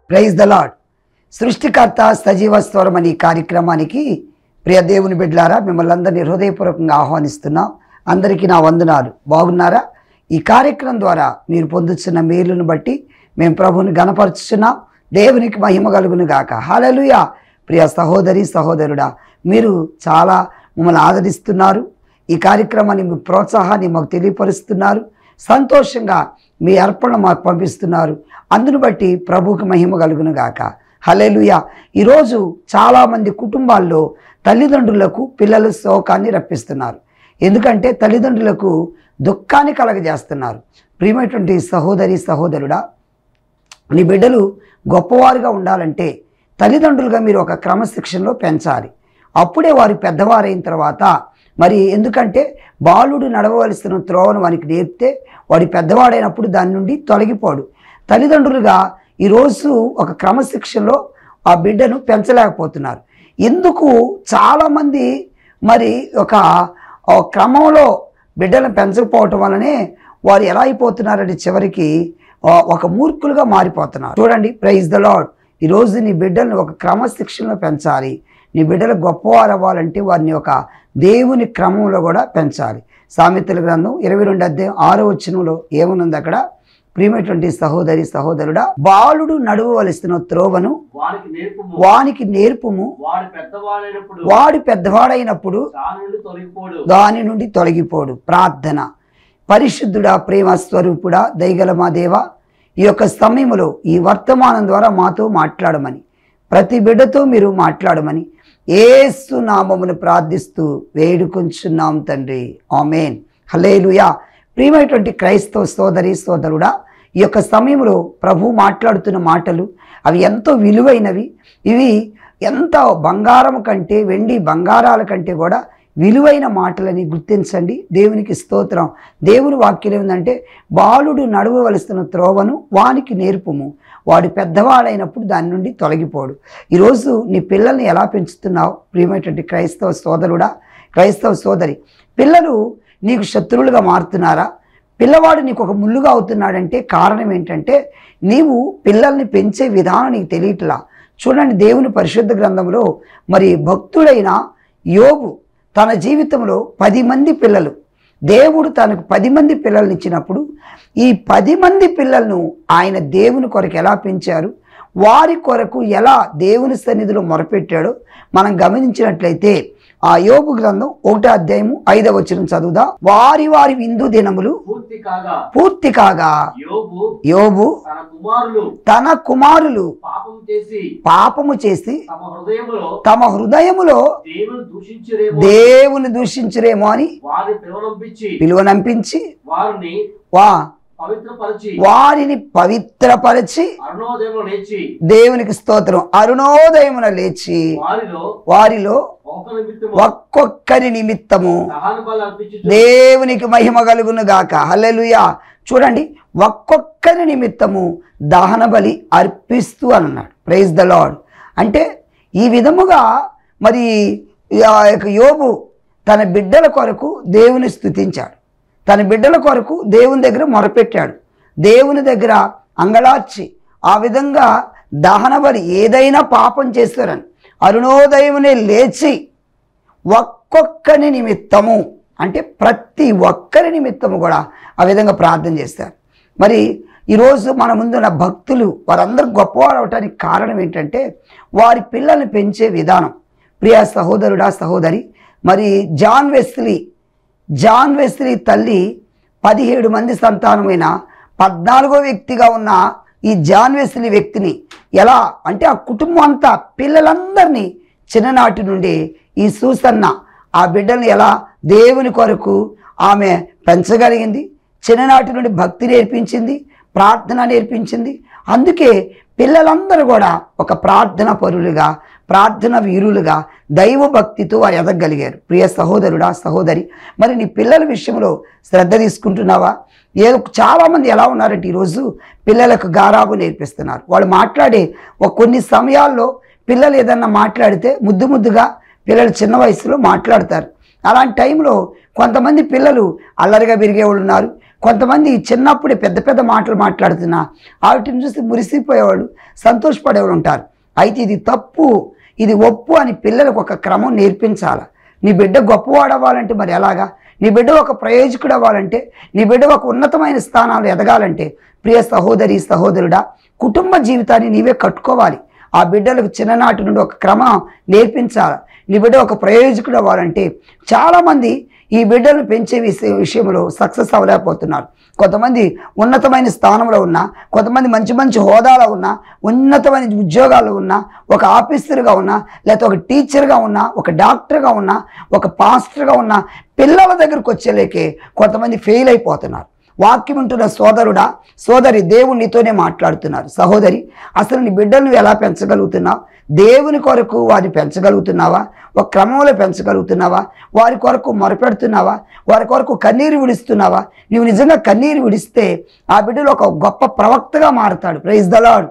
Praise the lord సృష్టికర్త సజీవ స్వరం అనే ఈ కార్యక్రమానికి ప్రియ దేవుని బిడ్డలారా మిమ్మల్ని అందరినీ హృదయపూర్వకంగా ఆహ్వానిస్తున్నాం అందరికీ నా వందనాలు బాగున్నారా ఈ కార్యక్రమం ద్వారా మీరు పొందుతున్న మేలును బట్టి మేము ప్రభువుని గణపరుచుతున్నాం దేవునికి మహిమ కలుగును గాక హల్లెలూయా ప్రియ సహోదరి సహోదరుడా మీరు చాలా మమ్మల్ని ఆదరిస్తున్నారు ఈ కార్యక్రమాన్ని మీ ప్రోత్సాహాన్ని మాకు తెలియపరుస్తున్నారు సంతోషంగా మీ అర్పణ మాకు పంపిస్తున్నారు అందును బట్టి ప్రభువుకి మహిమ కలుగును గాక హల్లెలూయా ఈరోజు చాలామంది కుటుంబాల్లో తల్లిదండ్రులకు పిల్లల శోకాన్ని రప్పిస్తున్నారు ఎందుకంటే తల్లిదండ్రులకు దుఃఖాన్ని కలగజేస్తున్నారు ప్రియమైనటువంటి సహోదరి సహోదరుడా నీ బిడ్డలు గొప్పవారుగా ఉండాలంటే తల్లిదండ్రులుగా మీరు ఒక క్రమశిక్షణలో పెంచాలి అప్పుడే వారు పెద్దవారైన తర్వాత మరి ఎందుకంటే బాలుడు నడవవలసిన త్రోవను వానికి నేర్పితే వాడి పెద్దవాడైనప్పుడు దాని నుండి తొలగిపోడు తల్లిదండ్రులుగా ఈరోజు ఒక క్రమశిక్షణలో ఆ బిడ్డను పెంచలేకపోతున్నారు ఎందుకు చాలామంది మరి ఒక ఆ క్రమంలో బిడ్డలను పెంచకపోవటం వల్లనే వారు ఎలా అయిపోతున్నారంటే చివరికి ఆ, ఒక మూర్ఖులుగా మారిపోతున్నారు చూడండి ప్రైజ్ ద లాడ్ ఈరోజు నీ బిడ్డలను ఒక క్రమశిక్షణలో పెంచాలి నీ బిడ్డలు గొప్పవారు అవ్వాలంటే వారిని ఒక దేవుని క్రమంలో కూడా పెంచాలి సామెతల గ్రంథం ఇరవై రెండు అధ్యాయం ఆరో వచ్చినంలో ఏముంది అక్కడ ప్రియమైనటువంటి సహోదరి సహోదరుడా బాలుడు నడువవలసిన త్రోవను వారికి నేర్పుము వానికి నేర్పుము వాడు పెద్దవాడైనప్పుడు వాడు పెద్దవాడైనప్పుడు దాని నుండి తొలగిపోడు దాని నుండి తొలగిపోడు ప్రార్థన పరిశుద్ధుడా ప్రేమ స్వరూపుడా దయగల మా దేవ ఈ యొక్క సమయంలో ఈ వర్తమానం ద్వారా మాతో మాట్లాడమని ప్రతి బిడ్డతో మీరు మాట్లాడమని ఏసు నామమును ప్రార్థిస్తూ వేడుకొంచున్నాం తండ్రి ఆమెన్ హలేలుయా ప్రియమైనటువంటి క్రైస్తవ సోదరి సోదరుడా ఈ యొక్క సమయంలో ప్రభు మాట్లాడుతున్న మాటలు అవి ఎంతో విలువైనవి ఇవి ఎంత బంగారం కంటే వెండి బంగారాల కంటే కూడా విలువైన మాటలని గుర్తించండి దేవునికి స్తోత్రం దేవుని వాక్యం ఏమిందంటే బాలుడు నడవవలసిన త్రోవను వానికి నేర్పుము వాడు పెద్దవాడైనప్పుడు దాని నుండి తొలగిపోడు ఈరోజు నీ పిల్లల్ని ఎలా పెంచుతున్నావు ప్రియమైనటువంటి క్రైస్తవ సోదరుడా క్రైస్తవ సోదరి పిల్లలు నీకు శత్రువులుగా మారుతున్నారా పిల్లవాడు నీకు ఒక ముళ్ళుగా అవుతున్నాడంటే కారణం ఏంటంటే నీవు పిల్లల్ని పెంచే విధానం నీకు తెలియట్లా చూడండి దేవుని పరిశుద్ధ గ్రంథంలో మరి భక్తుడైన యోబు తన జీవితంలో పది మంది పిల్లలు దేవుడు తనకు పది మంది పిల్లల్ని ఇచ్చినప్పుడు ఈ పది మంది పిల్లలను ఆయన దేవుని కొరకు ఎలా పెంచారు వారి కొరకు ఎలా దేవుని సన్నిధిలో మొరపెట్టాడో మనం గమనించినట్లయితే ఆ యోగు గ్రంథం ఒకటో అధ్యాయము ఐదవ వచనం చదువుదా వారి వారి విందు దినములు పూర్తి కాగా పూర్తి కాగా యోబు యోబు తన కుమారులు తన కుమారులు పాపం చేసి పాపము చేసి తమ హృదయములో తమ హృదయములో దేవుని దూషించరేమో దేవుని దూషించరేమో అని వారిని పిలువనంపించి పిలువనంపించి వారిని వా పవిత్రపరిచి వారిని పవిత్రపరిచి అరుణోదయంలో లేచి దేవునికి స్తోత్రం అరుణోదయమున లేచి వారిలో వారిలో ఒక నిమిత్తము ఒక్కొక్కరి నిమిత్తము దహన బలి అర్పించు దేవునికి మహిమ కలుగును గాక హల్లెలూయా చూడండి ఒక్కొక్కరి నిమిత్తము దహన బలి అర్పిస్తూ అని అన్నాడు ప్రైజ్ ద లాడ్ అంటే ఈ విధముగా మరి ఆ యొక్క యోబు తన బిడ్డల కొరకు దేవుని స్తుతించాడు తన బిడ్డల కొరకు దేవుని దగ్గర మొరపెట్టాడు దేవుని దగ్గర అంగళార్చి ఆ విధంగా దహన బలి ఏదైనా పాపం చేస్తారని అరుణోదయమునే లేచి ఒక్కొక్కరి నిమిత్తము అంటే ప్రతి ఒక్కరి నిమిత్తము కూడా ఆ విధంగా ప్రార్థన చేస్తారు మరి ఈరోజు మన ముందున్న భక్తులు వారందరూ గొప్పవారు అవటానికి కారణం ఏంటంటే వారి పిల్లల్ని పెంచే విధానం ప్రియ సహోదరుడా సహోదరి మరి జాన్ వెస్లీ జాన్ వెస్లీ తల్లి పదిహేడు మంది సంతానమైన పద్నాలుగో వ్యక్తిగా ఉన్న ఈ జాన్ వెస్లీ వ్యక్తిని ఎలా అంటే ఆ కుటుంబం అంతా పిల్లలందరినీ చిన్ననాటి నుండి ఈ సూసన్న ఆ బిడ్డల్ని ఎలా దేవుని కొరకు ఆమె పెంచగలిగింది చిన్ననాటి నుండి భక్తి నేర్పించింది ప్రార్థన నేర్పించింది అందుకే పిల్లలందరూ కూడా ఒక ప్రార్థన పరులుగా ప్రార్థన వీరులుగా దైవ భక్తితో వారు ఎదగలిగారు ప్రియ సహోదరుడా సహోదరి మరి నీ పిల్లల విషయంలో శ్రద్ధ తీసుకుంటున్నావా ఏదో చాలామంది ఎలా ఉన్నారంటే ఈరోజు పిల్లలకు గారాబు నేర్పిస్తున్నారు వాళ్ళు మాట్లాడే ఒక కొన్ని సమయాల్లో పిల్లలు ఏదన్నా మాట్లాడితే ముద్దు ముద్దుగా పిల్లలు చిన్న వయసులో మాట్లాడతారు అలాంటి టైంలో కొంతమంది పిల్లలు అల్లరిగా పెరిగే వాళ్ళు ఉన్నారు కొంతమంది చిన్నప్పుడే పెద్ద పెద్ద మాటలు మాట్లాడుతున్నా వాటిని చూసి మురిసిపోయేవాళ్ళు సంతోషపడేవాళ్ళు ఉంటారు అయితే ఇది తప్పు ఇది ఒప్పు అని పిల్లలకు ఒక క్రమం నేర్పించాలి నీ బిడ్డ గొప్పవాడవ్వాలంటే మరి ఎలాగా నీ బిడ్డ ఒక ప్రయోజకుడు అవ్వాలంటే నీ బిడ్డ ఒక ఉన్నతమైన స్థానాలు ఎదగాలంటే ప్రియ సహోదరి సహోదరుడా కుటుంబ జీవితాన్ని నీవే కట్టుకోవాలి ఆ బిడ్డలకు చిన్ననాటి నుండి ఒక క్రమం నేర్పించాలి నీ బిడ్డ ఒక ప్రయోజకుడు అవ్వాలంటే చాలామంది ఈ బిడ్డలను పెంచే విషయ విషయంలో సక్సెస్ అవ్వలేకపోతున్నారు కొంతమంది ఉన్నతమైన స్థానంలో ఉన్నా కొంతమంది మంచి మంచి హోదాలో ఉన్నా ఉన్నతమైన ఉద్యోగాల్లో ఉన్నా ఒక ఆఫీసర్గా ఉన్నా లేకపోతే ఒక టీచర్గా ఉన్నా ఒక డాక్టర్గా ఉన్నా ఒక పాస్టర్గా ఉన్నా పిల్లల దగ్గరకు వచ్చేలేకే కొంతమంది ఫెయిల్ అయిపోతున్నారు వాక్యం ఉంటున్న సోదరుడా సోదరి దేవుడు నీతోనే మాట్లాడుతున్నారు సహోదరి అసలు నీ బిడ్డలను ఎలా పెంచగలుగుతున్నావు దేవుని కొరకు వారిని పెంచగలుగుతున్నావా ఒక క్రమంలో పెంచగలుగుతున్నావా వారి కొరకు మొరపెడుతున్నావా వారి కొరకు కన్నీరు విడుస్తున్నావా నీవు నిజంగా కన్నీరు విడిస్తే ఆ బిడ్డలు ఒక గొప్ప ప్రవక్తగా మారుతాడు ప్రైజ్ ద లార్డ్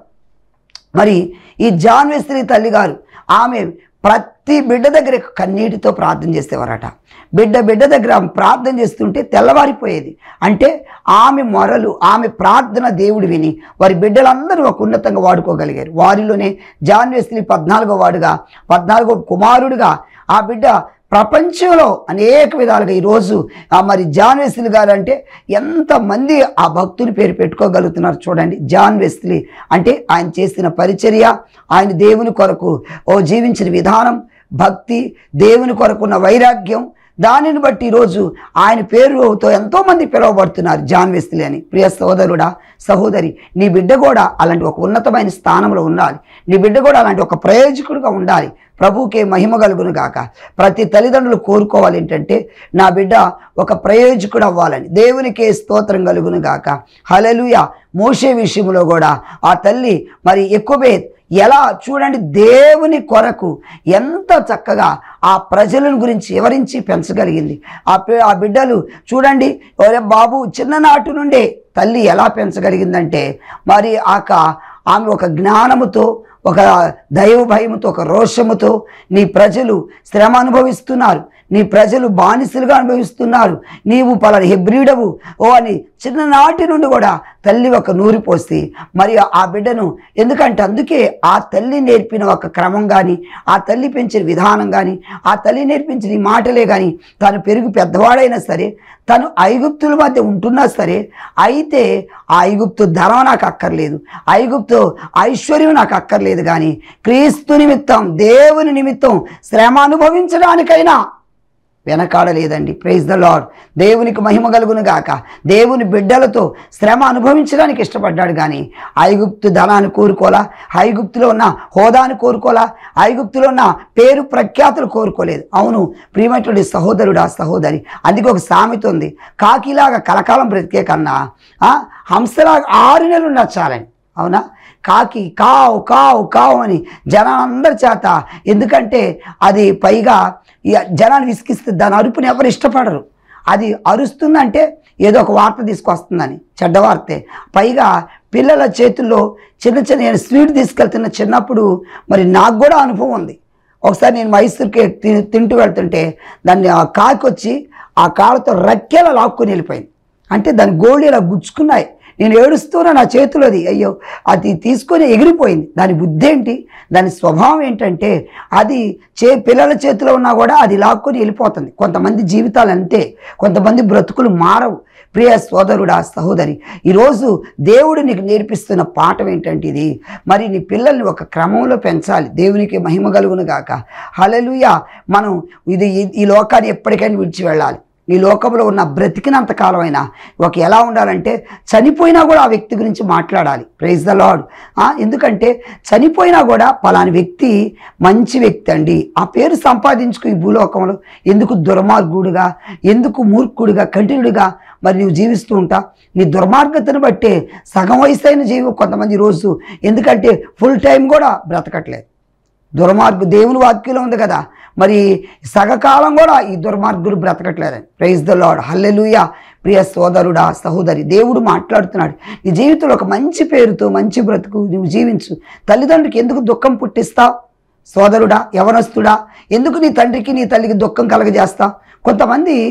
మరి ఈ జాన్ వెస్త్రీ తల్లి గారు ఆమె ప్రతి బిడ్డ దగ్గర కన్నీటితో ప్రార్థన చేసేవారట బిడ్డ బిడ్డ దగ్గర ఆమె ప్రార్థన చేస్తుంటే తెల్లవారిపోయేది అంటే ఆమె మొరలు ఆమె ప్రార్థన దేవుడు విని వారి బిడ్డలందరూ ఒక ఉన్నతంగా వాడుకోగలిగారు వారిలోనే జాన్ వెస్త్రీ పద్నాలుగో వాడుగా పద్నాలుగో కుమారుడుగా ఆ బిడ్డ ప్రపంచంలో అనేక విధాలుగా ఈరోజు ఆ మరి జాన్ వెస్లీ గారు అంటే ఎంతమంది ఆ భక్తుని పేరు పెట్టుకోగలుగుతున్నారు చూడండి జాన్ వెస్లీ అంటే ఆయన చేసిన పరిచర్య ఆయన దేవుని కొరకు ఓ జీవించిన విధానం భక్తి దేవుని కొరకున్న వైరాగ్యం దానిని బట్టి ఈరోజు ఆయన పేరుతో ఎంతోమంది పిలువబడుతున్నారు జాన్ వెస్లీ అని ప్రియ సోదరుడా సహోదరి నీ బిడ్డ కూడా అలాంటి ఒక ఉన్నతమైన స్థానంలో ఉండాలి నీ బిడ్డ కూడా అలాంటి ఒక ప్రయోజకుడుగా ఉండాలి ప్రభువుకే మహిమ కలుగును గాక ప్రతి తల్లిదండ్రులు కోరుకోవాలి ఏంటంటే నా బిడ్డ ఒక ప్రయోజకుడు అవ్వాలని దేవునికే స్తోత్రం కలుగును గాక హలలుయ మోసే విషయంలో కూడా ఆ తల్లి మరి ఎక్కువే ఎలా చూడండి దేవుని కొరకు ఎంత చక్కగా ఆ ప్రజలను గురించి వివరించి పెంచగలిగింది ఆ పి- ఆ బిడ్డలు చూడండి ఒరే బాబు చిన్ననాటి నుండే తల్లి ఎలా పెంచగలిగిందంటే మరి ఆక ఆమె ఒక జ్ఞానముతో ఒక దైవ భయముతో ఒక రోషముతో నీ ప్రజలు శ్రమ అనుభవిస్తున్నారు నీ ప్రజలు బానిసలుగా అనుభవిస్తున్నారు నీవు పలాని హెబ్రిడవు ఓ అని చిన్ననాటి నుండి కూడా తల్లి ఒక నూరి పోసి మరి ఆ బిడ్డను ఎందుకంటే అందుకే ఆ తల్లి నేర్పిన ఒక క్రమం కానీ ఆ తల్లి పెంచిన విధానం కానీ ఆ తల్లి నేర్పించిన ఈ మాటలే కానీ తను పెరుగు పెద్దవాడైనా సరే తను ఐగుప్తుల మధ్య ఉంటున్నా సరే అయితే ఆ ఐగుప్తు ధనం నాకు అక్కర్లేదు ఐగుప్తు ఐశ్వర్యం నాకు అక్కర్లేదు కానీ క్రీస్తు నిమిత్తం దేవుని నిమిత్తం శ్రమ అనుభవించడానికైనా వెనకాడలేదండి ప్రైజ్ ద లార్డ్ దేవునికి మహిమ కలుగును గాక దేవుని బిడ్డలతో శ్రమ అనుభవించడానికి ఇష్టపడ్డాడు కానీ ఐగుప్తు ధనాన్ని కోరుకోలా ఐగుప్తులో ఉన్న హోదాను కోరుకోలా ఐగుప్తులో ఉన్న పేరు ప్రఖ్యాతులు కోరుకోలేదు అవును ప్రియమైనటువంటి సహోదరుడా సహోదరి అందుకే ఒక సామెత ఉంది కాకిలాగా కలకాలం బ్రతికే కన్నా ఆ, హంసలాగా ఆరు నెలలు నచ్చాలని అవునా కాకి కావు కావు కావు అని జనాలందరి చేత ఎందుకంటే అది పైగా ఈ జనాన్ని విసిగిస్తుంది దాని అరుపుని ఎవరు ఇష్టపడరు అది అరుస్తుందంటే ఏదో ఒక వార్త తీసుకొస్తుందని చెడ్డ వార్తే పైగా పిల్లల చేతుల్లో చిన్న చిన్న నేను స్వీట్ తీసుకెళ్తున్న చిన్నప్పుడు మరి నాకు కూడా అనుభవం ఉంది ఒకసారి నేను మైసూర్కి తి- తింటూ వెళ్తుంటే దాన్ని ఆ కాకి వచ్చి ఆ కాళ్ళతో రెక్కేలా లాక్కుని వెళ్ళిపోయింది అంటే దాని గోళ్ళు ఇలా గుచ్చుకున్నాయి నేను ఏడుస్తూనే నా చేతిలోది అయ్యో అది తీసుకొని ఎగిరిపోయింది దాని బుద్ధి ఏంటి దాని స్వభావం ఏంటంటే అది చే పిల్లల చేతిలో ఉన్నా కూడా అది లాక్కొని వెళ్ళిపోతుంది కొంతమంది జీవితాలు అంతే కొంతమంది బ్రతుకులు మారవు ప్రియ సోదరుడా సహోదరి ఈరోజు దేవుడు నీకు నేర్పిస్తున్న పాఠం ఏంటంటే ఇది మరి నీ పిల్లల్ని ఒక క్రమంలో పెంచాలి దేవునికి మహిమ కలుగును గాక హలలుయ మనం ఇది ఈ- ఈ లోకాన్ని ఎప్పటికైనా విడిచి వెళ్ళాలి ఈ లోకంలో ఉన్న బ్రతికినంత కాలమైనా ఒక ఎలా ఉండాలంటే చనిపోయినా కూడా ఆ వ్యక్తి గురించి మాట్లాడాలి ప్రైజ్ ద లాడ్ ఎందుకంటే చనిపోయినా కూడా పలాని వ్యక్తి మంచి వ్యక్తి అండి ఆ పేరు సంపాదించుకు ఈ భూలోకంలో ఎందుకు దుర్మార్గుడుగా ఎందుకు మూర్ఖుడిగా కంటిన్యుడిగా మరి నువ్వు జీవిస్తూ ఉంటా నీ దుర్మార్గతను బట్టే సగం వయసు అయిన జీవి కొంతమంది రోజు ఎందుకంటే ఫుల్ టైం కూడా బ్రతకట్లేదు దుర్మార్గు దేవుని వాక్యంలో ఉంది కదా మరి సగకాలం కూడా ఈ దుర్మార్గులు బ్రతకట్లేదని ప్రైజ్ ద లాడ్ హల్లెలూయా ప్రియ సోదరుడా సహోదరి దేవుడు మాట్లాడుతున్నాడు నీ జీవితంలో ఒక మంచి పేరుతో మంచి బ్రతుకు నువ్వు జీవించు తల్లిదండ్రులకి ఎందుకు దుఃఖం పుట్టిస్తావు సోదరుడా యవనస్తుడా ఎందుకు నీ తండ్రికి నీ తల్లికి దుఃఖం కలగజేస్తావు కొంతమంది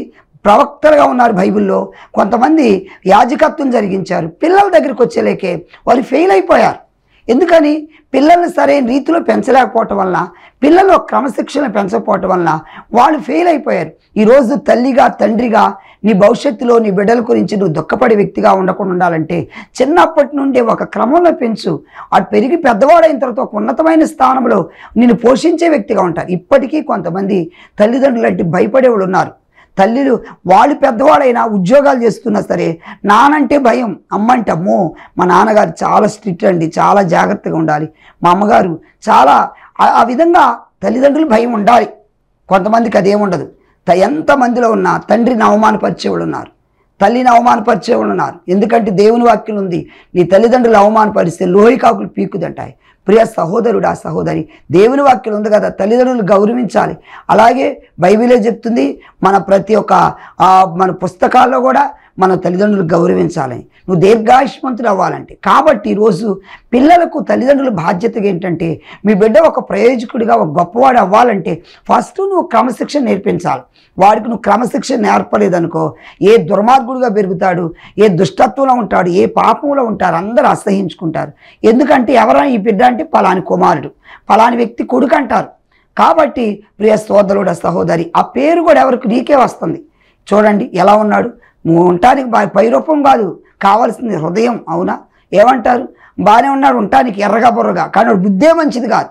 ప్రవక్తలుగా ఉన్నారు బైబిల్లో కొంతమంది యాజకత్వం జరిగించారు పిల్లల దగ్గరికి వచ్చేలేకే వారు ఫెయిల్ అయిపోయారు ఎందుకని పిల్లల్ని సరైన రీతిలో పెంచలేకపోవటం వలన పిల్లలు క్రమశిక్షణ పెంచకపోవటం వలన వాళ్ళు ఫెయిల్ అయిపోయారు ఈరోజు తల్లిగా తండ్రిగా నీ భవిష్యత్తులో నీ బిడ్డల గురించి నువ్వు దుఃఖపడే వ్యక్తిగా ఉండకుండా ఉండాలంటే చిన్నప్పటి నుండి ఒక క్రమంలో పెంచు అటు పెరిగి పెద్దవాడైన తర్వాత ఒక ఉన్నతమైన స్థానంలో నిన్ను పోషించే వ్యక్తిగా ఉంటారు ఇప్పటికీ కొంతమంది తల్లిదండ్రులు అంటే భయపడేవాళ్ళు ఉన్నారు తల్లిలు వాళ్ళు పెద్దవాడైనా ఉద్యోగాలు చేస్తున్నా సరే నానంటే భయం అమ్మంటే అమ్మో మా నాన్నగారు చాలా స్ట్రిక్ట్ అండి చాలా జాగ్రత్తగా ఉండాలి మా అమ్మగారు చాలా ఆ- ఆ విధంగా తల్లిదండ్రులు భయం ఉండాలి కొంతమందికి అదేముండదు త- ఎంతమందిలో ఉన్నా తండ్రిని అవమానపరిచేవాళ్ళు ఉన్నారు తల్లిని అవమానపరిచేవాళ్ళు ఉన్నారు ఎందుకంటే దేవుని వాక్యం ఉంది నీ తల్లిదండ్రులు అవమానపరిస్తే లోహికాకులు పీకుదంటాయి ప్రియ సహోదరుడు ఆ సహోదరి దేవుని వాక్యం ఉంది కదా తల్లిదండ్రులు గౌరవించాలి అలాగే బైబిలే చెప్తుంది మన ప్రతి ఒక్క ఆ, మన పుస్తకాల్లో కూడా మన తల్లిదండ్రులు గౌరవించాలని నువ్వు దీర్ఘాయుష్మంతుడు అవ్వాలంటే కాబట్టి ఈరోజు పిల్లలకు తల్లిదండ్రుల బాధ్యత ఏంటంటే మీ బిడ్డ ఒక ప్రయోజకుడిగా ఒక గొప్పవాడు అవ్వాలంటే ఫస్ట్ నువ్వు క్రమశిక్షణ నేర్పించాలి వాడికి నువ్వు క్రమశిక్షణ నేర్పలేదనుకో ఏ దుర్మార్గుడిగా పెరుగుతాడు ఏ దుష్టత్వంలో ఉంటాడు ఏ పాపంలో ఉంటారు అందరూ అసహించుకుంటారు ఎందుకంటే ఎవరైనా ఈ బిడ్డ అంటే పలాని కుమారుడు పలాని వ్యక్తి కొడుకు అంటారు కాబట్టి ప్రియ సోదరుడు సహోదరి ఆ పేరు కూడా ఎవరికి నీకే వస్తుంది చూడండి ఎలా ఉన్నాడు నువ్వు ఉండటానికి బా- పైరూపం కాదు కావాల్సింది హృదయం అవునా ఏమంటారు బాగానే ఉన్నాడు ఉండటానికి ఎర్రగా బుర్రగా కానీ వాడు బుద్ధే మంచిది కాదు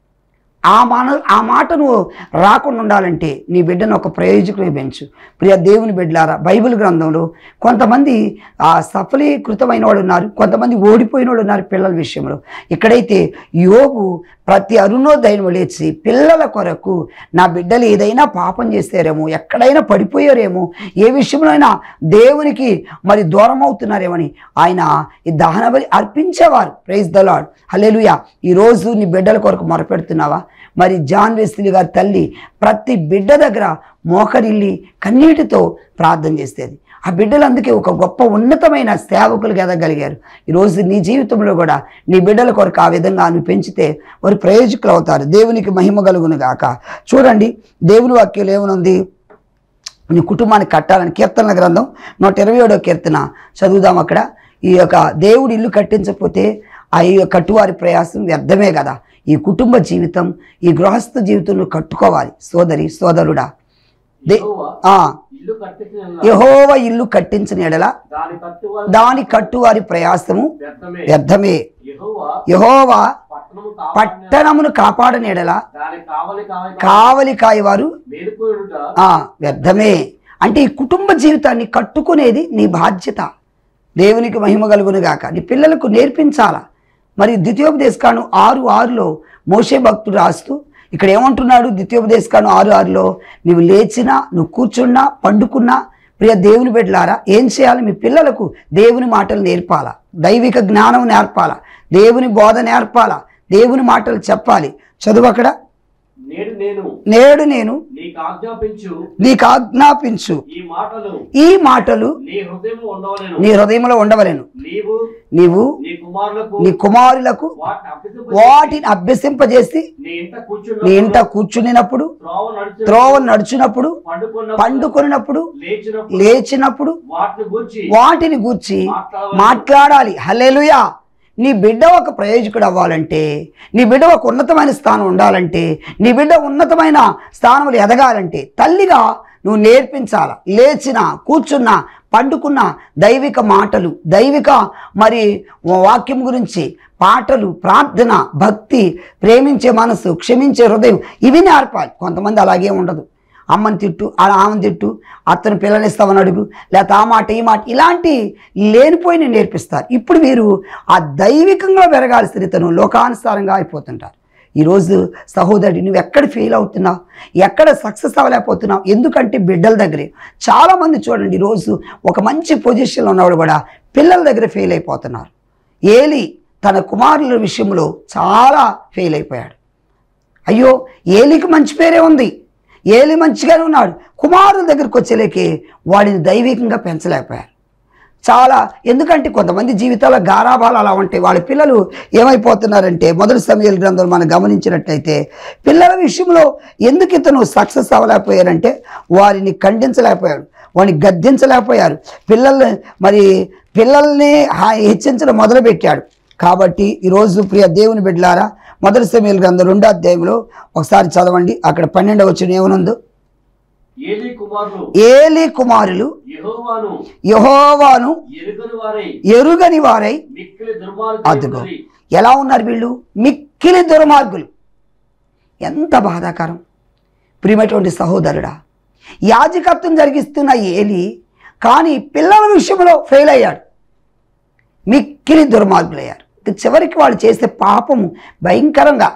ఆ మన ఆ మాట నువ్వు రాకుండా ఉండాలంటే నీ బిడ్డను ఒక ప్రయోజకుని పెంచు ప్రియ దేవుని బిడ్డలారా బైబిల్ గ్రంథంలో కొంతమంది ఆ సఫలీకృతమైన వాళ్ళు ఉన్నారు కొంతమంది ఓడిపోయిన వాళ్ళు ఉన్నారు పిల్లల విషయంలో ఇక్కడైతే యోగు ప్రతి అరుణోదయం లేచి పిల్లల కొరకు నా బిడ్డలు ఏదైనా పాపం చేస్తారేమో ఎక్కడైనా పడిపోయారేమో ఏ విషయంలో అయినా దేవునికి మరి దూరం అవుతున్నారేమని ఆయన ఈ దహన బలి అర్పించేవారు ప్రైజ్ ద లాడ్ హల్లెలూయా ఈరోజు నీ బిడ్డల కొరకు మొరపెడుతున్నావా మరి జాన్ వెస్లీ గారి తల్లి ప్రతి బిడ్డ దగ్గర మోకరిల్లి కన్నీటితో ప్రార్థన చేసేది ఆ బిడ్డలు అందుకే ఒక గొప్ప ఉన్నతమైన సేవకులుగా ఎదగలిగారు ఈరోజు నీ జీవితంలో కూడా నీ బిడ్డల కొరకు ఆ విధంగా నువ్వు పెంచితే వారు ప్రయోజకులు అవుతారు దేవునికి మహిమ కలుగును గాక చూడండి దేవుని వాక్యం ఏమనుంది నీ కుటుంబాన్ని కట్టాలని కీర్తనల గ్రంథం నూట ఇరవై ఏడో కీర్తన చదువుదాం అక్కడ ఈ యొక్క దేవుడి ఇల్లు కట్టించకపోతే ఆ ఈ కట్టువారి ప్రయాసం వ్యర్థమే కదా ఈ కుటుంబ జీవితం ఈ గృహస్థ జీవితం నువ్వు కట్టుకోవాలి సోదరి సోదరుడా దే యెహోవా ఆ ఇల్లు కట్టించిన యహోవ ఇల్లు కట్టించిన ఎడల దాని కట్టువారు దాని కట్టువారి ప్రయాసము వ్యర్థమే వ్యర్థమే యెహోవా యహోవా పట్టణము కావాలి పట్టణమును కాపాడని ఎడల దాని కావలి కావాలి కావలి కాయవారు మేలుకోయుట ఆ వ్యర్థమే అంటే ఈ కుటుంబ జీవితాన్ని కట్టుకునేది నీ బాధ్యత దేవునికి మహిమ కలుగును గాక నీ పిల్లలకు నేర్పించాలా మరి ద్వితీయోపదేశకాను ఆరు ఆరులో మోషే భక్తుడు రాస్తూ ఇక్కడ ఏమంటున్నాడు ద్వితీయోపదేశకాను ఆరు ఆరులో నువ్వు లేచినా నువ్వు కూర్చున్నా పండుకున్నా ప్రియ దేవుని బిడ్డలారా ఏం చేయాలి మీ పిల్లలకు దేవుని మాటలు నేర్పాలా దైవిక జ్ఞానం నేర్పాలా దేవుని బోధ నేర్పాలా దేవుని మాటలు చెప్పాలి చదువు అక్కడ నేడు నేను నేడు నేను నీకు ఆజ్ఞాపించు నీకు ఆజ్ఞాపించు ఈ మాటలు ఈ మాటలు నీ హృదయం ఉండవలేను నీ హృదయంలో ఉండవలేను నీవు నీవు నీ కుమారులకు నీ కుమారులకు వాటిని అభ్యసింప వాటిని అభ్యసింపజేసి నీ ఇంట నీ కూర్చున్న ఇంట కూర్చునినప్పుడు త్రోవ నడిచిన త్రోవ నడుచునప్పుడు పండుకున్న పండుకొనినప్పుడు లేచినప్పుడు లేచినప్పుడు వాటిని గూర్చి వాటిని గూర్చి మాట్లాడవలెను. మాట్లాడాలి హల్లెలూయా నీ బిడ్డ ఒక ప్రయోజకుడు అవ్వాలంటే నీ బిడ్డ ఒక ఉన్నతమైన స్థానం ఉండాలంటే నీ బిడ్డ ఉన్నతమైన స్థానంలో ఎదగాలంటే తల్లిగా నువ్వు నేర్పించాల లేచిన కూర్చున్న పండుకున్న దైవిక మాటలు దైవిక మరి వాక్యం గురించి పాటలు ప్రార్థన భక్తి ప్రేమించే మనసు క్షమించే హృదయం ఇవి నేర్పాలి కొంతమంది అలాగే ఉండదు అమ్మని తిట్టు అలా ఆమెను తిట్టు అతను పిల్లనిస్తామని అడుగు లేకపోతే ఆ మాట ఈ మాట ఇలాంటి లేనిపోయిన నేర్పిస్తారు ఇప్పుడు వీరు ఆ దైవికంగా పెరగాల్సిన ఇతను లోకానుసారంగా అయిపోతుంటారు ఈరోజు సహోదరుడు నువ్వు ఎక్కడ ఫెయిల్ అవుతున్నావు ఎక్కడ సక్సెస్ అవ్వలేకపోతున్నావు ఎందుకంటే బిడ్డల దగ్గరే చాలామంది చూడండి ఈరోజు ఒక మంచి పొజిషన్లో ఉన్నవాడు కూడా పిల్లల దగ్గర ఫెయిల్ అయిపోతున్నారు ఏలి తన కుమారుల విషయంలో చాలా ఫెయిల్ అయిపోయాడు అయ్యో ఏలికి మంచి పేరే ఉంది ఏలి మంచిగానే ఉన్నాడు కుమారుల దగ్గరికి వచ్చేలేకే వాడిని దైవికంగా పెంచలేకపోయారు చాలా ఎందుకంటే కొంతమంది జీవితాల్లో గారాబాలు అలా ఉంటాయి వాళ్ళ పిల్లలు ఏమైపోతున్నారంటే మొదటి సమయాల గ్రంథం మనం గమనించినట్లయితే పిల్లల విషయంలో ఎందుకు ఇతను సక్సెస్ అవ్వలేకపోయారంటే వారిని ఖండించలేకపోయాడు వాడిని గద్దించలేకపోయారు పిల్లల్ని మరి పిల్లల్ని హా- హెచ్చించడం మొదలుపెట్టాడు కాబట్టి ఈరోజు ప్రియ దేవుని బిడ్డలారా మొదటి సమయాల గ్రంథం రెండో అధ్యాయంలో ఒకసారి చదవండి అక్కడ పన్నెండవ వచ్చిన ఏమనుందో ఏలీ కుమారులు ఏలి కుమారులు యెహోవాను యహోవాను ఎరుగని వారై ఎరుగని వారై మిక్కిలి అదుగో దుర్మార్గులు ఎలా ఉన్నారు వీళ్ళు మిక్కిలి దుర్మార్గులు ఎంత బాధాకరం ప్రియమైనటువంటి సహోదరుడా యాజకత్వం జరిగిస్తున్న ఏలి కానీ పిల్లల విషయంలో ఫెయిల్ అయ్యాడు మిక్కిలి దుర్మార్గులయ్యారు ఇక చివరికి వాళ్ళు చేసే పాపము భయంకరంగా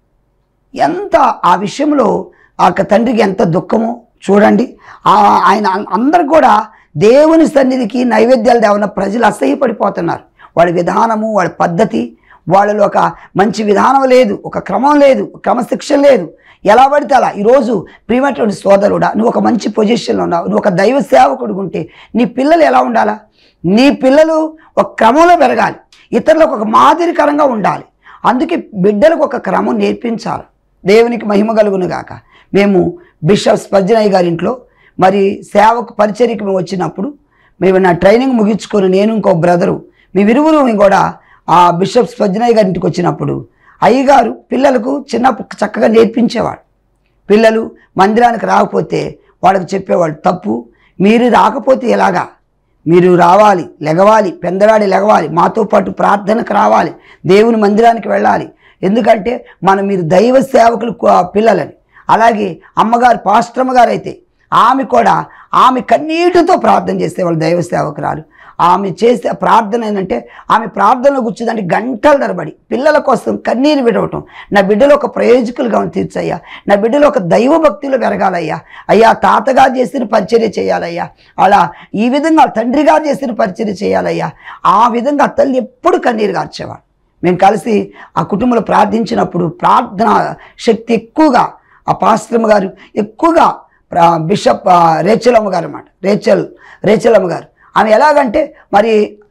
ఎంత ఆ విషయంలో ఆ యొక్క తండ్రికి ఎంత దుఃఖమో చూడండి ఆ ఆయన అందరు కూడా దేవుని సన్నిధికి నైవేద్యాలు దేవన్న ప్రజలు అసహ్యపడిపోతున్నారు వాళ్ళ విధానము వాళ్ళ పద్ధతి వాళ్ళలో ఒక మంచి విధానం లేదు ఒక క్రమం లేదు క్రమశిక్షణ లేదు ఎలా పడితే అలా ఈరోజు ప్రియమైనటువంటి సోదరుడా నువ్వు ఒక మంచి పొజిషన్లో ఉన్నావు నువ్వు ఒక దైవ సేవకుడు ఉంటే నీ పిల్లలు ఎలా ఉండాలా నీ పిల్లలు ఒక క్రమంలో పెరగాలి ఇతరులకు ఒక మాదిరికరంగా ఉండాలి అందుకే బిడ్డలకు ఒక క్రమం నేర్పించాలి దేవునికి మహిమ కలుగును గాక మేము బిషప్ స్పర్జనయ్య గారి ఇంట్లో మరి సేవకు పరిచర్యకి మేము వచ్చినప్పుడు మేము నా ట్రైనింగ్ ముగించుకొని నేను ఇంకో బ్రదరు మేమిరువురు కూడా ఆ బిషప్ స్పర్జనయ్య గారి ఇంటికి వచ్చినప్పుడు అయ్యగారు పిల్లలకు చిన్నప్పుడు చక్కగా నేర్పించేవాడు పిల్లలు మందిరానికి రాకపోతే వాళ్ళకి చెప్పేవాళ్ళు తప్పు మీరు రాకపోతే ఎలాగా మీరు రావాలి లెగవాలి పెందరాడి లెగవాలి మాతో పాటు ప్రార్థనకు రావాలి దేవుని మందిరానికి వెళ్ళాలి ఎందుకంటే మనం మీరు దైవ సేవకులు కు- పిల్లలని అలాగే అమ్మగారు పాస్ట్రమ్మ గారు అయితే ఆమె కూడా ఆమె కన్నీటితో ప్రార్థన చేసేవాళ్ళు దైవ సేవకురాలు ఆమె చేసే ప్రార్థన ఏంటంటే ఆమె ప్రార్థనలో కూర్చుందంటే గంటల తరబడి పిల్లల కోసం కన్నీరు విడవటం నా బిడ్డలు ఒక ప్రయోజకులుగా తీర్చయ్యా నా బిడ్డలు ఒక దైవ భక్తిలో పెరగాలయ్యా అయ్యా తాతగా చేసిన పరిచర్య చేయాలయ్యా అలా ఈ విధంగా తండ్రిగా చేసిన పరిచర్య చేయాలయ్యా ఆ విధంగా తల్లి ఎప్పుడు కన్నీరు కార్చేవాడు మేము కలిసి ఆ కుటుంబంలో ప్రార్థించినప్పుడు ప్రార్థన శక్తి ఎక్కువగా ఆ పాస్త్రమ్మ గారు ఎక్కువగా ప్రా- బిషప్ ఆ, రేచలమ్మ గారు అన్నమాట రేచల్ రేచలమ్మ గారు ఆమె ఎలాగంటే మరి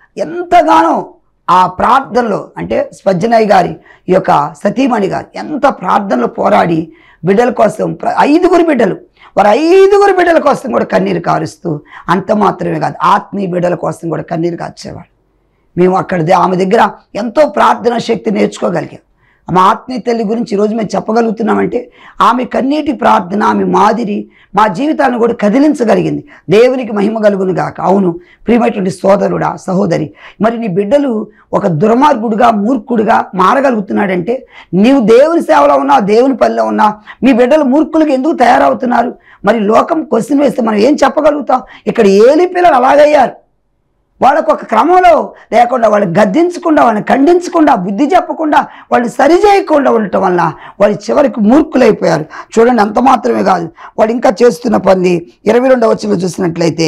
ఎంతగానో ఆ ప్రార్థనలో అంటే స్పజ్జనయ్య గారి ఈ యొక్క సతీమణి గారు ఎంత ప్రార్థనలో పోరాడి బిడ్డల కోసం ప్ర- ఐదుగురు బిడ్డలు వారు ఐదుగురు బిడ్డల కోసం కూడా కన్నీరు కారుస్తూ అంత మాత్రమే కాదు ఆత్మీయ బిడ్డల కోసం కూడా కన్నీరు కార్చేవాడు మేము అక్కడ దే- ఆమె దగ్గర ఎంతో ప్రార్థన శక్తి నేర్చుకోగలిగాం మా ఆత్మీయ తల్లి గురించి ఈరోజు మేము చెప్పగలుగుతున్నామంటే ఆమె కన్నీటి ప్రార్థన ఆమె మాదిరి మా జీవితాన్ని కూడా కదిలించగలిగింది దేవునికి మహిమ కలుగును గాక అవును ప్రియమైనటువంటి సోదరుడా సహోదరి మరి నీ బిడ్డలు ఒక దుర్మార్గుడుగా మూర్ఖుడుగా మారగలుగుతున్నాడంటే నీవు దేవుని సేవలో ఉన్నా దేవుని పనిలో ఉన్నా మీ బిడ్డలు మూర్ఖులుగా ఎందుకు తయారవుతున్నారు మరి లోకం క్వశ్చన్ వేస్తే మనం ఏం చెప్పగలుగుతాం ఇక్కడ ఏలి పిల్లలు అలాగయ్యారు వాళ్ళకు ఒక క్రమంలో లేకుండా వాళ్ళు గద్దించకుండా వాళ్ళని ఖండించకుండా బుద్ధి చెప్పకుండా వాళ్ళని సరిచేయకుండా ఉండటం వల్ల వాళ్ళు చివరికి మూర్ఖులైపోయారు చూడండి అంత మాత్రమే కాదు వాళ్ళు ఇంకా చేస్తున్న పని ఇరవై రెండవ వచ్చిన చూసినట్లయితే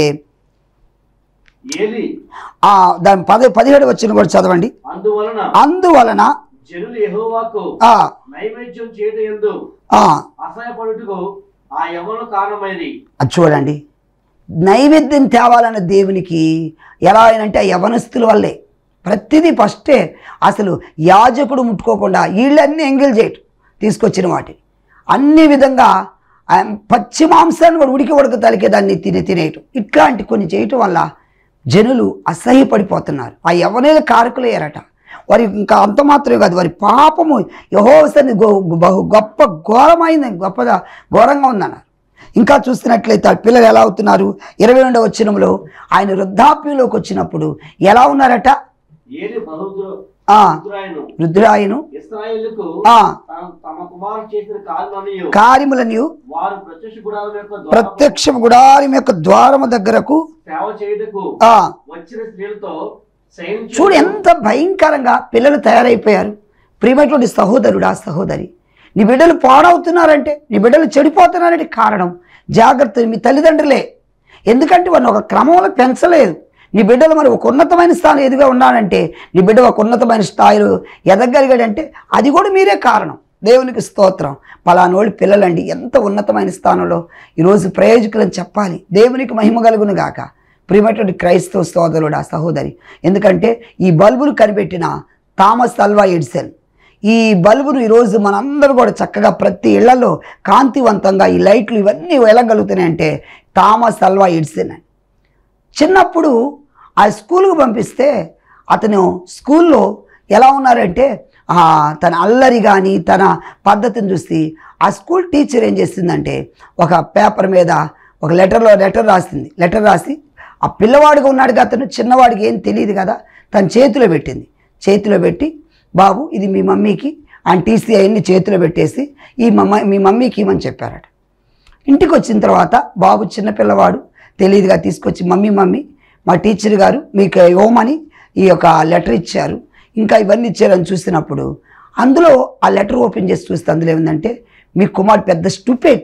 ఏలి ఆ దాని పద పదిహేడు వచ్చిన కూడా చదవండి అందువలన అందువలన జనులు యెహోవాకు ఆ నైవేద్యం చేయట ఎందు ఆ అసహ్యపడుటకు ఆ యవను కారణమైంది అది చూడండి నైవేద్యం తేవాలన్న దేవునికి ఎలా అయినంటే ఆ యవనస్తుల వల్లే ప్రతిదీ ఫస్టే అసలు యాజకుడు ముట్టుకోకుండా వీళ్ళన్నీ ఎంగిల్ చేయటం తీసుకొచ్చిన వాటిని అన్ని విధంగా ఆ పచ్చి మాంసాన్ని కూడా ఉడికి ఉడక తలికే దాన్ని తిని తినేయటం ఇట్లాంటి కొన్ని చేయటం వల్ల జనులు అసహ్యపడిపోతున్నారు ఆ యవనేల కారకులయ్యారట వారి ఇంకా అంత మాత్రమే కాదు వారి పాపము యహోసని బహు గొప్ప ఘోరమైంది గొప్పగా ఘోరంగా ఉందన్నారు ఇంకా చూస్తున్నట్లయితే ఆ పిల్లలు ఎలా అవుతున్నారు ఇరవై రెండవ వచ్చినంలో ఆయన వృద్ధాప్యంలోకి వచ్చినప్పుడు ఎలా ఉన్నారట ఏలి బహుద్రు ఆ బహుద్రాయను వృద్ధురాయను ఇస్రాయేలుకు ఆ తాను తమ కుమారుడు చేసిన కార్యమనియు కార్యములను వారు ప్రత్యక్ష గుడారం యొక్క ద్వారము ప్రత్యక్ష గుడారం యొక్క ద్వారము దగ్గరకు సేవ చేయుటకు ఆ వచ్చిన స్త్రీలతో శయనించు చూడు ఎంత భయంకరంగా పిల్లలు తయారైపోయారు ప్రియమైనటువంటి సహోదరుడా సహోదరి నీ బిడ్డలు పాడవుతున్నారంటే నీ బిడ్డలు చెడిపోతున్నారంటే కారణం జాగ్రత్త మీ తల్లిదండ్రులే ఎందుకంటే వాడిని ఒక క్రమంలో పెంచలేదు నీ బిడ్డలు మరి ఒక ఉన్నతమైన స్థానం ఎదుగా ఉన్నాడంటే నీ బిడ్డ ఒక ఉన్నతమైన స్థాయిలో ఎదగలిగాడంటే అది కూడా మీరే కారణం దేవునికి స్తోత్రం పలానోళ్ళు పిల్లలండి ఎంత ఉన్నతమైన స్థానంలో ఈరోజు ప్రయోజకులని చెప్పాలి దేవునికి మహిమ కలుగును గాక ప్రియమైనటువంటి క్రైస్తవ సోదరుడు ఆ సహోదరి ఎందుకంటే ఈ బల్బును కనిపెట్టిన థామస్ అల్వా ఎడిసన్ ఈ బల్బును ఈరోజు మనందరూ కూడా చక్కగా ప్రతి ఇళ్లలో కాంతివంతంగా ఈ లైట్లు ఇవన్నీ వెళ్ళగలుగుతున్నాయి అంటే థామస్ అల్వా ఎడిసన్ అని చిన్నప్పుడు ఆ స్కూల్కి పంపిస్తే అతను స్కూల్లో ఎలా ఉన్నారంటే ఆ, తన అల్లరి కానీ తన పద్ధతిని చూసి ఆ స్కూల్ టీచర్ ఏం చేస్తుందంటే ఒక పేపర్ మీద ఒక లెటర్లో లెటర్ రాసింది లెటర్ రాసి ఆ పిల్లవాడిగా ఉన్నాడుగా అతను చిన్నవాడికి ఏం తెలియదు కదా తన చేతిలో పెట్టింది చేతిలో పెట్టి బాబు ఇది మీ మమ్మీకి ఆయన టీసీ అవన్నీ చేతిలో పెట్టేసి ఈ మమ్మ మీ మమ్మీకి ఇవ్వమని చెప్పారట ఇంటికి వచ్చిన తర్వాత బాబు చిన్నపిల్లవాడు తెలియదుగా తీసుకొచ్చి మమ్మీ మమ్మీ మా టీచర్ గారు మీకు ఇవ్వమని ఈ యొక్క లెటర్ ఇచ్చారు ఇంకా ఇవన్నీ ఇచ్చారని చూసినప్పుడు అందులో ఆ లెటర్ ఓపెన్ చేసి చూస్తే అందులో ఏముందంటే మీ కుమార్ పెద్ద స్టూపేడ్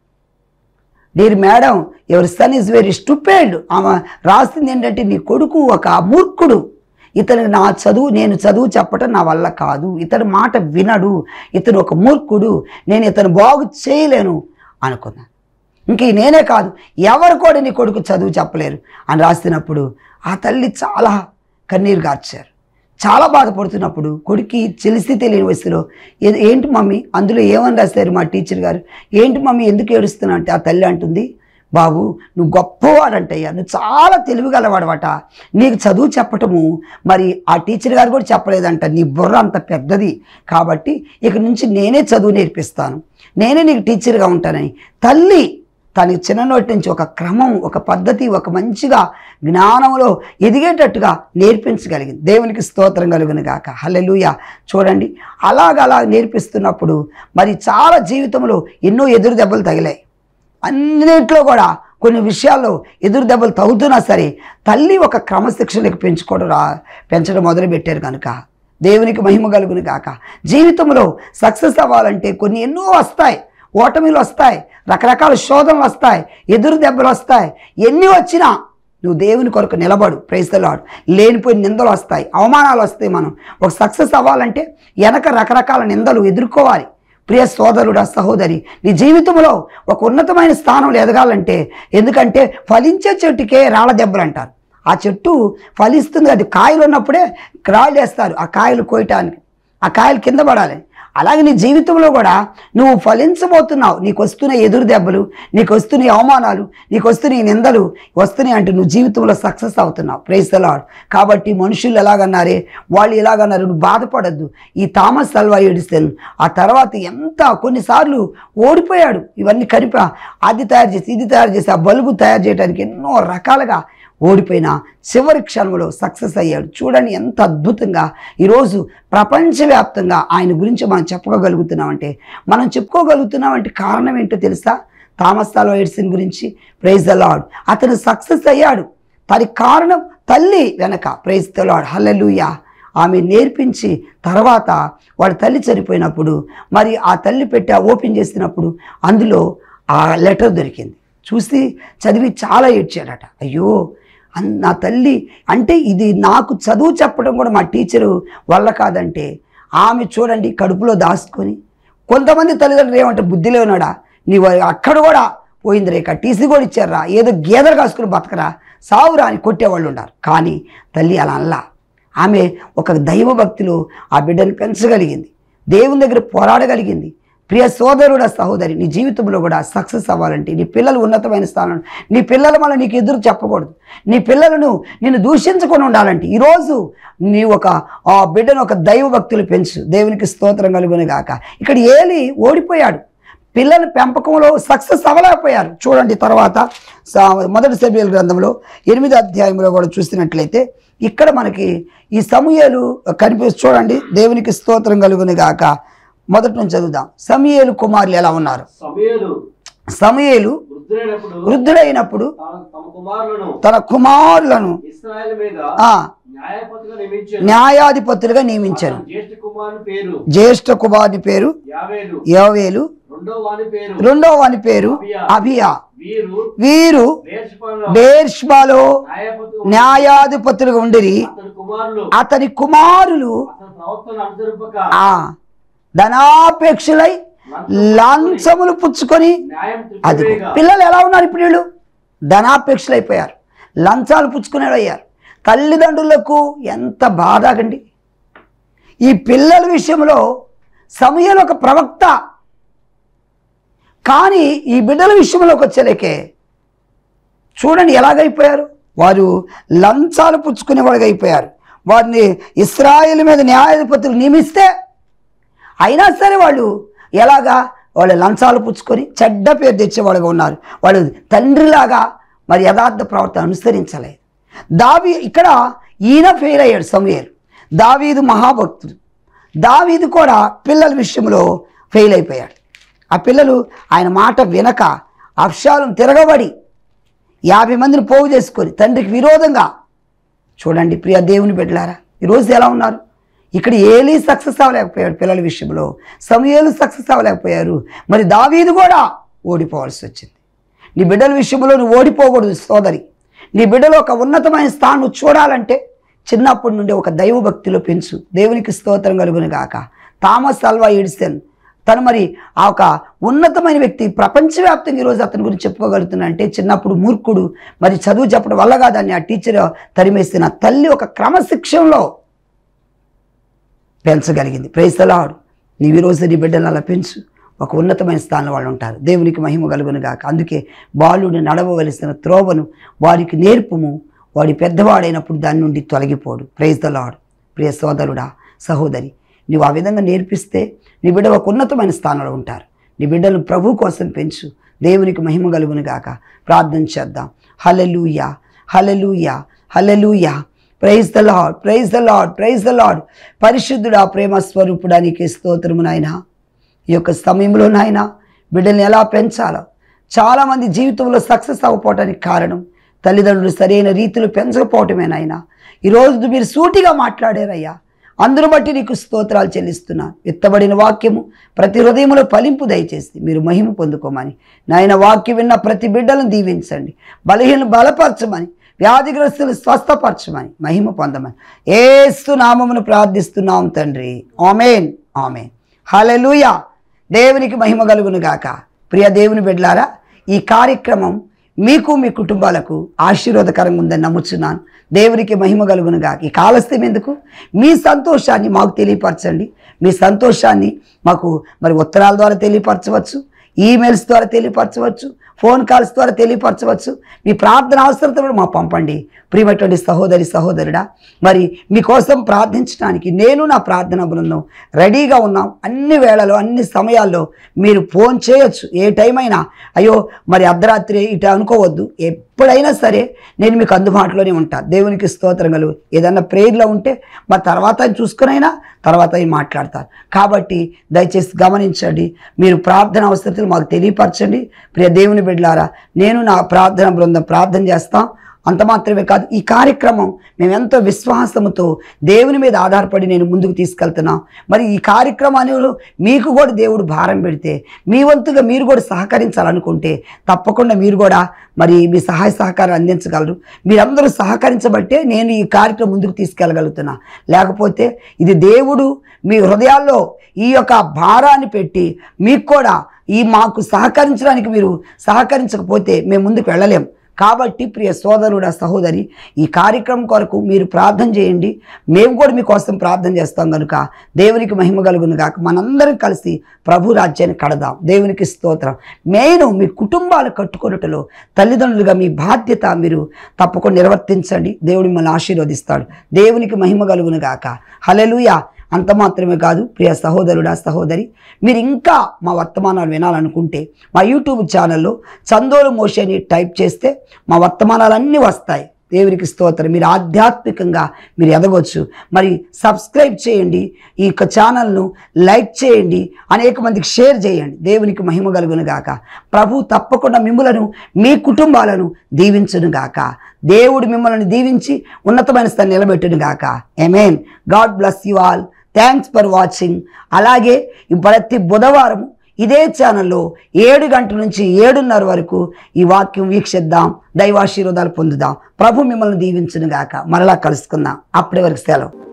డీర్ మేడం ఎవరి సన్ ఇస్ వెరీ స్టూపేడ్ ఆమె రాసింది ఏంటంటే నీ కొడుకు ఒక మూర్ఖుడు ఇతను నా చదువు నేను చదువు చెప్పటం నా వల్ల కాదు ఇతని మాట వినడు ఇతను ఒక మూర్ఖుడు నేను ఇతను బాగు చేయలేను అనుకున్నాను ఇంక ఈ నేనే కాదు ఎవరు కూడా నీ కొడుకు చదువు చెప్పలేరు అని రాసినప్పుడు ఆ తల్లి చాలా కన్నీరు గార్చారు చాలా బాధపడుతున్నప్పుడు కొడుక్కి తెలిసి తెలియని వయసులో "ఏ- ఏంటి మమ్మీ అందులో ఏమని రాశారు మా టీచర్ గారు ఏంటి మమ్మీ ఎందుకు ఏడుస్తున్నా అంటే ఆ తల్లి అంటుంది బాబు నువ్వు గొప్పవాడంటయ్యా నువ్వు చాలా తెలివిగలవాడవట నీకు చదువు చెప్పటము మరి ఆ టీచర్ గారు కూడా చెప్పలేదంట నీ బుర్ర అంత పెద్దది కాబట్టి ఇక నుంచి నేనే చదువు నేర్పిస్తాను నేనే నీకు టీచర్గా ఉంటానని తల్లి తనకి చిన్ననాటి నుంచి ఒక క్రమం ఒక పద్ధతి ఒక మంచిగా జ్ఞానంలో ఎదిగేటట్టుగా నేర్పించగలిగింది దేవునికి స్తోత్రం కలుగును గాక హల్లెలూయా చూడండి అలాగ అలా నేర్పిస్తున్నప్పుడు మరి చాలా జీవితంలో ఎన్నో ఎదురు దెబ్బలు తగిలాయి అన్నిట్లో కూడా కొన్ని విషయాల్లో ఎదురు దెబ్బలు తగ్గుతున్నా సరే తల్లి ఒక క్రమశిక్షణకి పెంచుకోవడం రా పెంచడం మొదలుపెట్టారు కనుక దేవునికి మహిమ కలుగును కాక జీవితంలో సక్సెస్ అవ్వాలంటే కొన్ని ఎన్నో వస్తాయి ఓటమిలు వస్తాయి రకరకాల శోధనలు వస్తాయి ఎదురు దెబ్బలు వస్తాయి ఎన్ని వచ్చినా నువ్వు దేవుని కొరకు నిలబడు ప్రైస్తలాడు లేనిపోయిన నిందలు వస్తాయి అవమానాలు వస్తాయి మనం ఒక సక్సెస్ అవ్వాలంటే వెనక రకరకాల నిందలు ఎదుర్కోవాలి ప్రియ సోదరుడా సహోదరి నీ జీవితంలో ఒక ఉన్నతమైన స్థానంలో ఎదగాలంటే ఎందుకంటే ఫలించే చెట్టుకే రాళ్ళ దెబ్బలు అంటారు ఆ చెట్టు ఫలిస్తుంది అది కాయలు ఉన్నప్పుడే రాళ్ళు వేస్తారు ఆ కాయలు కోయటానికి ఆ కాయలు కింద పడాలి అలాగే నీ జీవితంలో కూడా నువ్వు ఫలించబోతున్నావు నీకు వస్తున్న ఎదురు దెబ్బలు నీకు వస్తున్న అవమానాలు నీకు వస్తున్న ఈ నిందలు వస్తున్నాయి అంటే నువ్వు జీవితంలో సక్సెస్ అవుతున్నావు ప్రేస్తలాడు కాబట్టి మనుషులు ఎలాగన్నారే వాళ్ళు ఎలాగన్నారు నువ్వు బాధపడద్దు ఈ థామస్ అల్వా ఎడిసన్ ఆ తర్వాత ఎంత కొన్నిసార్లు ఓడిపోయాడు ఇవన్నీ కలిపి అది తయారు చేసి ఇది తయారు చేసి ఆ బల్బు తయారు చేయడానికి ఎన్నో రకాలుగా ఓడిపోయిన చివరి క్షణంలో సక్సెస్ అయ్యాడు చూడండి ఎంత అద్భుతంగా ఈరోజు ప్రపంచవ్యాప్తంగా ఆయన గురించి మనం చెప్పుకోగలుగుతున్నామంటే మనం చెప్పుకోగలుగుతున్నామంటే కారణం ఏంటో తెలుసా థామస్ ఆల్వా ఎడిసన్ గురించి ప్రైజ్ ద లార్డ్ అతను సక్సెస్ అయ్యాడు దానికి కారణం తల్లి వెనక ప్రైజ్ ద లార్డ్ హల్లెలూయా ఆమె నేర్పించి తర్వాత వాళ్ళ తల్లి చనిపోయినప్పుడు మరి ఆ తల్లి పెట్టి ఆ ఓపెన్ చేసినప్పుడు అందులో ఆ లెటర్ దొరికింది చూసి చదివి చాలా ఏడ్చాడట అయ్యో అన్- నా తల్లి అంటే ఇది నాకు చదువు చెప్పడం కూడా మా టీచరు వల్ల కాదంటే ఆమె చూడండి కడుపులో దాచుకొని కొంతమంది తల్లిదండ్రులు ఏమంటారు బుద్ధిలో ఉన్నాడా నీవు అక్కడ కూడా పోయింది రేఖ టీసీ కూడా ఇచ్చారా ఏదో గేదెలు కాసుకుని బతకరా సావురా అని కొట్టేవాళ్ళు ఉన్నారు కానీ తల్లి అలా అనలా ఆమె ఒక దైవ భక్తిలో ఆ బిడ్డను పెంచగలిగింది దేవుని దగ్గర పోరాడగలిగింది ప్రియ సోదరుడ సహోదరి నీ జీవితంలో కూడా సక్సెస్ అవ్వాలంటే నీ పిల్లలు ఉన్నతమైన స్థానం నీ పిల్లల వల్ల నీకు ఎదురు చెప్పకూడదు నీ పిల్లలను నిన్ను దూషించకుండా ఉండాలంటే ఈరోజు నీ ఒక ఆ బిడ్డను ఒక దైవ భక్తులు పెంచు దేవునికి స్తోత్రం కలుగును గాక ఇక్కడ ఏలి ఓడిపోయాడు పిల్లల పెంపకంలో సక్సెస్ అవ్వలేకపోయారు చూడండి తర్వాత సా- మొదటి సభ్యుల గ్రంథంలో ఎనిమిది అధ్యాయంలో కూడా చూసినట్లయితే ఇక్కడ మనకి ఈ సమూహలు కనిపిస్తూ చూడండి దేవునికి స్తోత్రం కలుగును గాక మొదటి నుంచి చదువుదాం సమూయేలు కుమారులు ఎలా ఉన్నారు సమయలు సమూయేలు వృద్ధులైనప్పుడు వృద్ధుడైనప్పుడు తాను తమ కుమారులను తన కుమారులను ఇస్రాయేల్ మీద ఆ న్యాయపతిగా నియమించారు న్యాయాధిపతులుగా నియమించారు అతని జ్యేష్ఠ కుమారుని పేరు జ్యేష్ఠ కుమారుని పేరు యావేలు యోవేలు రెండో వాని పేరు రెండో వాని పేరు అభియా వీరు వీరు బేర్షెబాలో బేర్ష్బాలో న్యాయపతి న్యాయాధిపతులుగా ఉండిరి అతని కుమారులు అతని కుమారులు అతని ప్రవర్తన అనుసరింపక ఆ ధనాపేక్షలై లంచములు పుచ్చుకొని న్యాయం అది త్రిప్పవేగా పిల్లలు ఎలా ఉన్నారు ఇప్పుడు వీళ్ళు ధనాపేక్షలు అయిపోయారు లంచాలు పుచ్చుకునేవాడు అయ్యారు తల్లిదండ్రులకు ఎంత బాధకండి ఈ పిల్లల విషయంలో సమయంలో ఒక ప్రవక్త కానీ ఈ బిడ్డల విషయంలోకి వచ్చేలేకే చూడండి ఎలాగైపోయారు వారు లంచాలు పుచ్చుకునే వాళ్ళకి అయిపోయారు వారిని ఇస్రాయేల్ మీద న్యాయాధిపతులు నియమిస్తే అయినా సరే వాళ్ళు ఎలాగా వాళ్ళు లంచాలు పుచ్చుకొని చెడ్డ పేరు తెచ్చేవాళ్ళుగా ఉన్నారు వాళ్ళు తండ్రిలాగా మరి యథార్థ ప్రవర్తన అనుసరించలేదు దావి ఇక్కడ ఈయన ఫెయిల్ అయ్యాడు సమయర్ దావీదు మహాభక్తుడు దావీదు కూడా పిల్లల విషయంలో ఫెయిల్ అయిపోయాడు ఆ పిల్లలు ఆయన మాట వినక అక్షాలను తిరగబడి యాభై మందిని పోగు చేసుకొని తండ్రికి విరోధంగా చూడండి ప్రియ దేవుని బిడ్డలారా ఈరోజు ఎలా ఉన్నారు ఇక్కడ ఏలీ సక్సెస్ అవ్వలేకపోయాడు పిల్లల విషయంలో సమయాలు సక్సెస్ అవ్వలేకపోయారు మరి దావీదు కూడా ఓడిపోవాల్సి వచ్చింది నీ బిడ్డల విషయంలో నువ్వు ఓడిపోకూడదు సోదరి నీ బిడ్డలో ఒక ఉన్నతమైన స్థానం నువ్వు చూడాలంటే చిన్నప్పటి నుండి ఒక దైవ భక్తిలో పెంచు దేవునికి స్తోత్రం కలుగును గాక థామస్ అల్వా ఎడిసన్ తను మరి ఆ ఒక ఉన్నతమైన వ్యక్తి ప్రపంచవ్యాప్తంగా ఈరోజు అతని గురించి చెప్పుకోగలుగుతున్నా అంటే చిన్నప్పుడు మూర్ఖుడు మరి చదువు చెప్పడం వల్ల కాదని ఆ టీచర్ తరిమేసిన తల్లి ఒక క్రమశిక్షణలో పెంచగలిగింది ప్రేస్తలాడు నీవు ఈరోజు నీ బిడ్డలు అలా పెంచు ఒక ఉన్నతమైన స్థానంలో వాళ్ళు ఉంటారు దేవునికి మహిమ కలుగును గాక అందుకే బాలుడు నడవవలసిన త్రోవను వారికి నేర్పుము వాడి పెద్దవాడైనప్పుడు దాని నుండి తొలగిపోడు ప్రైజ్ ద లాడ్ ప్రియ సోదరుడా సహోదరి నువ్వు ఆ విధంగా నేర్పిస్తే నీ బిడ్డ ఒక ఉన్నతమైన స్థానంలో ఉంటారు నీ బిడ్డలను ప్రభు కోసం పెంచు దేవునికి మహిమ కలుగును గాక ప్రార్థన చేద్దాం hallelujah hallelujah hallelujah praise the lord praise the lord praise the lord పరిశుద్ధుడా ప్రేమ స్వరూపుడా నీకే స్తోత్రము నాయనా ఈ యొక్క సమయంలో నాయన బిడ్డల్ని ఎలా పెంచాలో చాలామంది జీవితంలో సక్సెస్ అవ్వకపోవటానికి కారణం తల్లిదండ్రులు సరైన రీతిలో పెంచకపోవటమే నాయన ఈరోజు మీరు సూటిగా మాట్లాడారయ్యా అందరూ బట్టి నీకు స్తోత్రాలు చెల్లిస్తున్నాను ఎత్తబడిన వాక్యము ప్రతి హృదయంలో ఫలింపు దయచేసి మీరు మహిమ పొందుకోమని నాయన వాక్యం విన్న ప్రతి బిడ్డలను దీవించండి బలహీనలు బలపరచమని వ్యాధిగ్రస్తులు స్వస్థపరచమని మహిమ పొందమని ఏస్తు నామమును ప్రార్థిస్తున్నాం తండ్రి ఆమెన్ ఆమెన్ హల్లెలూయా దేవునికి మహిమ కలుగును గాక ప్రియ దేవుని బిడ్డలారా ఈ కార్యక్రమం మీకు మీ కుటుంబాలకు ఆశీర్వాదకరంగా ఉందని నమ్ముచున్నాను దేవునికి మహిమ కలుగును గాక ఈ కాలస్యం ఎందుకు మీ సంతోషాన్ని మాకు తెలియపరచండి మీ సంతోషాన్ని మాకు మరి ఉత్తరాల ద్వారా తెలియపరచవచ్చు ఈమెయిల్స్ ద్వారా తెలియపరచవచ్చు ఫోన్ కాల్స్ ద్వారా తెలియపరచవచ్చు మీ ప్రార్థన అవసరత కూడా మాకు పంపండి ప్రియమైనటువంటి సహోదరి సహోదరుడా మరి మీకోసం ప్రార్థించడానికి నేను నా ప్రార్థన బృందం రెడీగా ఉన్నాం అన్ని వేళలో అన్ని సమయాల్లో మీరు ఫోన్ చేయొచ్చు ఏ టైం అయినా అయ్యో మరి అర్ధరాత్రి ఇట అనుకోవద్దు ఎప్పుడైనా సరే నేను మీకు అందుబాటులోనే ఉంటా దేవునికి స్తోత్రం కలుగు ఏదన్నా ప్రేయర్లో ఉంటే మరి తర్వాత చూసుకునైనా తర్వాత అవి మాట్లాడతారు కాబట్టి దయచేసి గమనించండి మీరు ప్రార్థన అవసరతలు మాకు తెలియపరచండి ప్రియ దేవుని బిడ్డలారా నేను నా ప్రార్థన బృందం ప్రార్థన చేస్తాం అంత మాత్రమే కాదు ఈ కార్యక్రమం మేము ఎంతో విశ్వాసముతో దేవుని మీద ఆధారపడి నేను ముందుకు తీసుకెళ్తున్నాం మరి ఈ కార్యక్రమాన్ని మీకు కూడా దేవుడు భారం పెడితే మీ వంతుగా మీరు కూడా సహకరించాలనుకుంటే తప్పకుండా మీరు కూడా మరి మీ సహాయ సహకారం అందించగలరు మీరందరూ సహకరించబట్టే నేను ఈ కార్యక్రమం ముందుకు తీసుకెళ్ళగలుగుతున్నా లేకపోతే ఇది దేవుడు మీ హృదయాల్లో ఈ యొక్క భారాన్ని పెట్టి మీకు కూడా ఈ మాకు సహకరించడానికి మీరు సహకరించకపోతే మేము ముందుకు వెళ్ళలేం కాబట్టి ప్రియ సోదరుడ సహోదరి ఈ కార్యక్రమం కొరకు మీరు ప్రార్థన చేయండి మేము కూడా మీకోసం ప్రార్థన చేస్తాం కనుక దేవునికి మహిమ కలుగును కాక మనందరం కలిసి ప్రభు రాజ్యాన్ని కడదాం దేవునికి స్తోత్రం మెయిన్ మీ కుటుంబాలు కట్టుకొనుటలో తల్లిదండ్రులుగా మీ బాధ్యత మీరు తప్పకుండా నిర్వర్తించండి దేవుడు మిమ్మల్ని ఆశీర్వదిస్తాడు దేవునికి మహిమ కలుగును గాక హలెలుయా అంత మాత్రమే కాదు ప్రియ సహోదరుడా సహోదరి మీరు ఇంకా మా వర్తమానాలు వినాలనుకుంటే మా యూట్యూబ్ ఛానల్లో చందోలు మోషి అని టైప్ చేస్తే మా వర్తమానాలన్నీ వస్తాయి దేవునికి స్తోత్రం మీరు ఆధ్యాత్మికంగా మీరు ఎదగొచ్చు మరి సబ్స్క్రైబ్ చేయండి ఈ యొక్క ఛానల్ను లైక్ చేయండి అనేక మందికి షేర్ చేయండి దేవునికి మహిమ కలుగును గాక ప్రభు తప్పకుండా మిమ్మలను మీ కుటుంబాలను దీవించును గాక దేవుడు మిమ్మల్ని దీవించి ఉన్నతమైన స్థానం నిలబెట్టును గాక amen God bless you all thanks for watching అలాగే ఈ ప్రతి బుధవారం ఇదే ఛానల్లో ఏడు గంటల నుంచి ఏడున్నర వరకు ఈ వాక్యం వీక్షిద్దాం దైవాశీర్వాదాలు పొందుదాం ప్రభు మిమ్మల్ని దీవించును గాక మరలా కలుసుకుందాం అప్పటి వరకు సెలవు